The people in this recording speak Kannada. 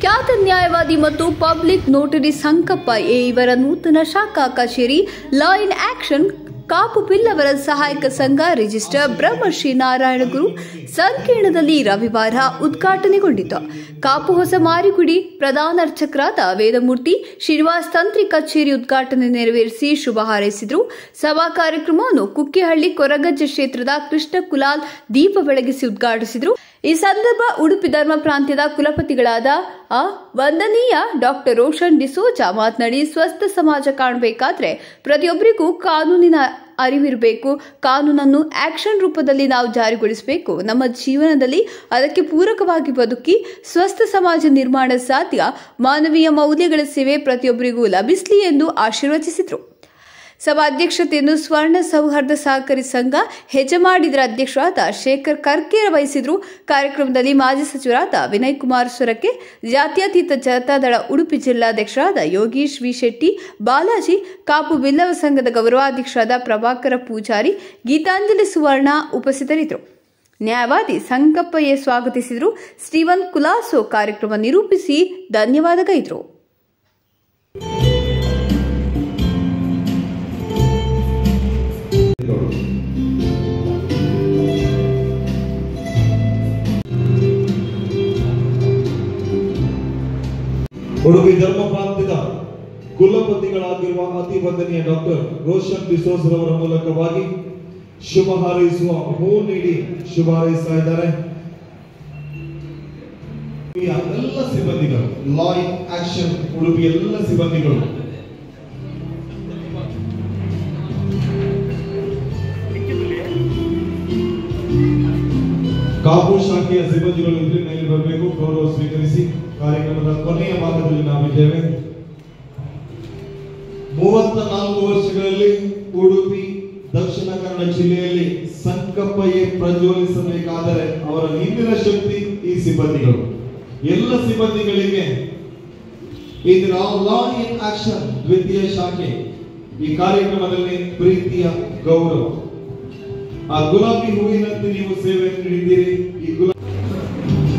ಖ್ಯಾತ ನ್ಯಾಯವಾದಿ ಮತ್ತು ಪಬ್ಲಿಕ್ ನೋಟರಿ ಸಂಕಪ್ಪ ಎ ಇವರ ನೂತನ ಶಾಖಾ ಕಚೇರಿ ಲಾ ಇನ್ ಆಕ್ಷನ್ ಕಾಪು ಪಿಲ್ಲವರ ಸಹಾಯಕ ಸಂಘ ರಿಜಿಸ್ಟರ್ ಬ್ರಹ್ಮಶ್ರೀ ನಾರಾಯಣಗುರು ಸಂಕೀರ್ಣದಲ್ಲಿ ರವಿವಾರ ಉದ್ಘಾಟನೆಗೊಂಡಿತು ಕಾಪು ಹೊಸ ಮಾರಿಗುಡಿ ಪ್ರಧಾನ ಅರ್ಚಕರಾದ ವೇದಮೂರ್ತಿ ಶ್ರೀನಿವಾಸ್ ತಂತ್ರಿ ಕಚೇರಿ ಉದ್ಘಾಟನೆ ನೆರವೇರಿಸಿ ಶುಭ ಹಾರೈಸಿದರು ಸಭಾ ಕಾರ್ಯಕ್ರಮವನ್ನು ಕುಕ್ಕಿಹಳ್ಳಿ ಕೊರಗಜ್ಜೆ ಕ್ಷೇತ್ರದ ಕೃಷ್ಣ ಕುಲಾಲ್ ದೀಪ ಬೆಳಗಿಸಿ ಉದ್ಘಾಟಿಸಿದರು ಈ ಸಂದರ್ಭ ಉಡುಪಿ ಧರ್ಮ ಪ್ರಾಂತ್ಯದ ಕುಲಪತಿಗಳಾದ ಆ ವಂದನೀಯ ಡಾಕ್ಟರ್ ರೋಷನ್ ಡಿಸೋಜಾ ಮಾತನಾಡಿ ಸ್ವಸ್ಥ ಸಮಾಜ ಕಾಣಬೇಕಾದ್ರೆ ಪ್ರತಿಯೊಬ್ಬರಿಗೂ ಕಾನೂನಿನ ಅರಿವಿರಬೇಕು ಕಾನೂನನ್ನು ಆಕ್ಷನ್ ರೂಪದಲ್ಲಿ ನಾವು ಜಾರಿಗೊಳಿಸಬೇಕು ನಮ್ಮ ಜೀವನದಲ್ಲಿ ಅದಕ್ಕೆ ಪೂರಕವಾಗಿ ಬದುಕಿ ಸ್ವಸ್ಥ ಸಮಾಜ ನಿರ್ಮಾಣ ಸಾಧ್ಯ ಮಾನವೀಯ ಮೌಲ್ಯಗಳ ಸೇವೆ ಪ್ರತಿಯೊಬ್ಬರಿಗೂ ಲಭಿಸಲಿ ಎಂದು ಆಶೀರ್ವದಿಸಿದರು ಸಭಾಧ್ಯಕ್ಷತೆಯನ್ನು ಸ್ವರ್ಣ ಸೌಹಾರ್ದ ಸಹಕಾರಿ ಸಂಘ ಹೆಜಮಾಡಿದರ ಅಧ್ಯಕ್ಷರಾದ ಶೇಖರ್ ಕರ್ಕೇರ ವಹಿಸಿದ್ರು ಕಾರ್ಯಕ್ರಮದಲ್ಲಿ ಮಾಜಿ ಸಚಿವರಾದ ವಿನಯ್ ಕುಮಾರ್ ಸೊರಕೆ ಜಾತ್ಯತೀತ ಜನತಾದಳ ಉಡುಪಿ ಜಿಲ್ಲಾಧ್ಯಕ್ಷರಾದ ಯೋಗೀಶ್ ವಿ ಶೆಟ್ಟಿ ಬಾಲಾಜಿ ಕಾಪು ಬಿಲ್ಲವ ಸಂಘದ ಗೌರವಾಧ್ಯಕ್ಷರಾದ ಪ್ರಭಾಕರ ಪೂಜಾರಿ ಗೀತಾಂಜಲಿ ಸುವರ್ಣ ಉಪಸ್ಥಿತರಿದ್ದರು ನ್ಯಾಯವಾದಿ ಸಂಕಪ್ಪಯ್ಯ ಸ್ವಾಗತಿಸಿದರು ಸ್ಟೀವನ್ ಕುಲಾಸೋ ಕಾರ್ಯಕ್ರಮ ನಿರೂಪಿಸಿ ಧನ್ಯವಾದಗೈದರು ಉಡುಪಿ ಧರ್ಮ ಪ್ರಾಂತ್ಯದ ಕುಲಪತಿಗಳಾಗಿರುವ ಅತಿ ವಂದನೀಯ ಡಾಕ್ಟರ್ ರೋಷನ್ ಡಿಸೋಸ್ ರವರ ಮೂಲಕವಾಗಿ ಶುಭ ಹಾರೈಸುವ ಹೂ ನೀಡಿ ಶುಭ ಹಾರೈಸ್ತಾ ಇದ್ದಾರೆ ಈ ಎಲ್ಲ ಸಿಬ್ಬಂದಿಗಳು ಲಾ ಇನ್ ಆಕ್ಷನ್ ಉಡುಪಿ ಎಲ್ಲ ಸಿಬ್ಬಂದಿಗಳು ಕಾಪು ಶಾಖೆಯ ಸಿಬ್ಬಂದಿಗಳು ಇದ್ರೆ ಮೇಲೆ ಬರಬೇಕು ಗೌರವ ಸ್ವೀಕರಿಸಿ ಕಾರ್ಯಕ್ರಮದ ಕೊನೆಯ ಭಾಗದಲ್ಲಿ ನಾವಿದ್ದೇವೆ ಮೂವತ್ತ ನಾಲ್ಕು ವರ್ಷಗಳಲ್ಲಿ ಉಡುಪಿ ದಕ್ಷಿಣ ಕನ್ನಡ ಜಿಲ್ಲೆಯಲ್ಲಿ ಸಂಕಪ್ಪಯ್ಯ ಪ್ರಜ್ವಲಿಸಬೇಕಾದರೆ ಅವರ ಹಿಂದಿನ ಶಕ್ತಿ ಈ ಸಿಬ್ಬಂದಿಗಳು ಎಲ್ಲ ಸಿಬ್ಬಂದಿಗಳಿಗೆ ಇಂದಿನ ಲಾ ಇನ್ ಆಕ್ಷನ್ ದ್ವಿತೀಯ ಶಾಖೆ ಈ ಕಾರ್ಯಕ್ರಮದಲ್ಲಿ ಪ್ರೀತಿಯ ಗೌರವ ಆ ಗುಲಾಬಿ ಹೂವಿನಂತೆ ನೀವು ಸೇವೆ ನೀಡಿದ್ದೀರಿ ಈ ಗುಲಾಬಿ